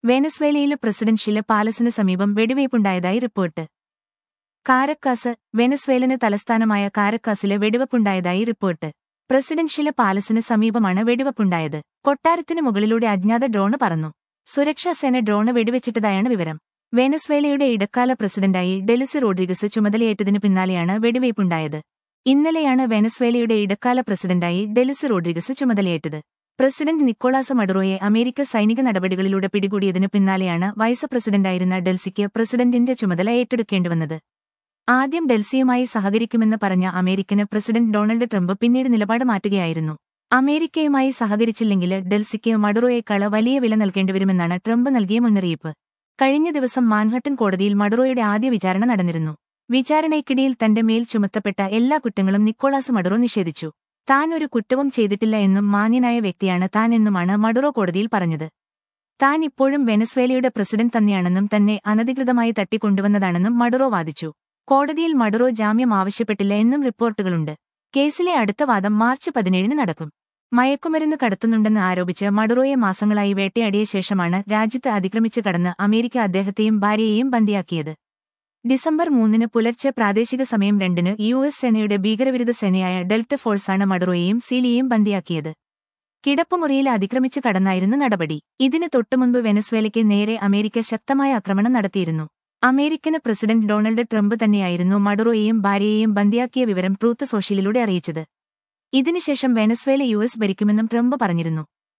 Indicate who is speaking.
Speaker 1: വെനസ്വേലയിലെ പ്രസിഡൻഷ്യല് പാലസിന് സമീപം വെടിവയ്പുണ്ടായതായി റിപ്പോർട്ട് കാരക്കാസ് വെനസ്വേലന് തലസ്ഥാനമായ കാരക്കാസില് വെടിവയ്പുണ്ടായതായി റിപ്പോർട്ട് പ്രസിഡൻഷ്യല് പാലസിന് സമീപമാണ് വെടിവയ്പുണ്ടായത് കൊട്ടാരത്തിന് മുകളിലൂടെ അജ്ഞാത ഡ്രോണ് പറന്നു സുരക്ഷാസേന ഡ്രോണ് വെടിവെച്ചിട്ടതായാണ് വിവരം വെനസ്വേലയുടെ ഇടക്കാല പ്രസിഡന്റായി ഡെലിസി റോഡ്രിഗസ് ചുമതലയേറ്റതിനു പിന്നാലെയാണ് വെടിവയ്പുണ്ടായത് ഇന്നലെയാണ് വെനസ്വേലയുടെ ഇടക്കാല പ്രസിഡന്റായി ഡെലിസി റോഡ്രിഗസ് ചുമതലയേറ്റത് പ്രസിഡന്റ് നിക്കോളാസ് മഡുറോയെ അമേരിക്ക സൈനിക നടപടികളിലൂടെ പിടികൂടിയതിനു പിന്നാലെയാണ് വൈസ് പ്രസിഡന്റായിരുന്ന ഡെൽസിക്ക് പ്രസിഡന്റിന്റെ ചുമതല ഏറ്റെടുക്കേണ്ടിവന്നത് ആദ്യം ഡെൽസിയുമായി സഹകരിക്കുമെന്ന് പറഞ്ഞ അമേരിക്കന് പ്രസിഡന്റ് ഡൊണാൾഡ് ട്രംപ് പിന്നീട് നിലപാട് മാറ്റുകയായിരുന്നു അമേരിക്കയുമായി സഹകരിച്ചില്ലെങ്കിൽ ഡെൽസിക്ക് മഡുറോയേക്കാൾ വലിയ വില നൽകേണ്ടിവരുമെന്നാണ് ട്രംപ് നൽകിയ മുന്നറിയിപ്പ് കഴിഞ്ഞ ദിവസം മാൻഹട്ടൻ കോടതിയിൽ മഡുറോയുടെ ആദ്യ വിചാരണ നടന്നിരുന്നു വിചാരണയ്ക്കിടയിൽ തന്റെ മേൽ ചുമത്തപ്പെട്ട എല്ലാ കുറ്റങ്ങളും നിക്കോളാസ് മഡുറോ നിഷേധിച്ചു താൻ ഒരു കുറ്റവും ചെയ്തിട്ടില്ല എന്നും മാന്യനായ വ്യക്തിയാണ് താൻ എന്നുമാണ് മഡുറോ കോടതിയിൽ പറഞ്ഞത് താൻ ഇപ്പോഴും വെനസ്വേലയുടെ പ്രസിഡന്റ് തന്നെയാണെന്നും തന്നെ അനധികൃതമായി തട്ടിക്കൊണ്ടുവന്നതാണെന്നും മഡുറോ വാദിച്ചു കോടതിയിൽ മഡുറോ ജാമ്യം ആവശ്യപ്പെട്ടില്ല എന്നും റിപ്പോർട്ടുകളുണ്ട് കേസിലെ അടുത്ത വാദം മാർച്ച് പതിനേഴിന് നടക്കും മയക്കുമരുന്ന് കടത്തുന്നുണ്ടെന്ന് ആരോപിച്ച് മഡുറോയെ മാസങ്ങളായി വേട്ടയാടിയ ശേഷമാണ് രാജ്യത്ത് അതിക്രമിച്ചു കടന്ന് അമേരിക്ക അദ്ദേഹത്തെയും ഭാര്യയെയും ബന്ദിയാക്കിയത് ഡിസംബർ മൂന്നിന് പുലർച്ചെ പ്രാദേശിക സമയം രണ്ടിന് യു എസ് സേനയുടെ ഭീകരവിരുദ്ധ സേനയായ ഡെൽറ്റ ഫോഴ്സാണ് മഡുറോയെയും സീലിയെയും ബന്ദിയാക്കിയത് കിടപ്പുമുറിയിൽ അതിക്രമിച്ചു കടന്നായിരുന്നു നടപടി ഇതിന് തൊട്ടുമുൻപ് വെനസ്വേലയ്ക്ക് നേരെ അമേരിക്ക ശക്തമായ ആക്രമണം നടത്തിയിരുന്നു അമേരിക്കന് പ്രസിഡന്റ് ഡൊണാൾഡ് ട്രംപ് തന്നെയായിരുന്നു മഡുറോയെയും ഭാര്യയെയും ബന്ദിയാക്കിയ വിവരം ട്രൂത്ത് സോഷ്യലിലൂടെ അറിയിച്ചത് ഇതിനുശേഷം വെനസ്വേല യു എസ് ഭരിക്കുമെന്നും ട്രംപ് പറഞ്ഞിരുന്നു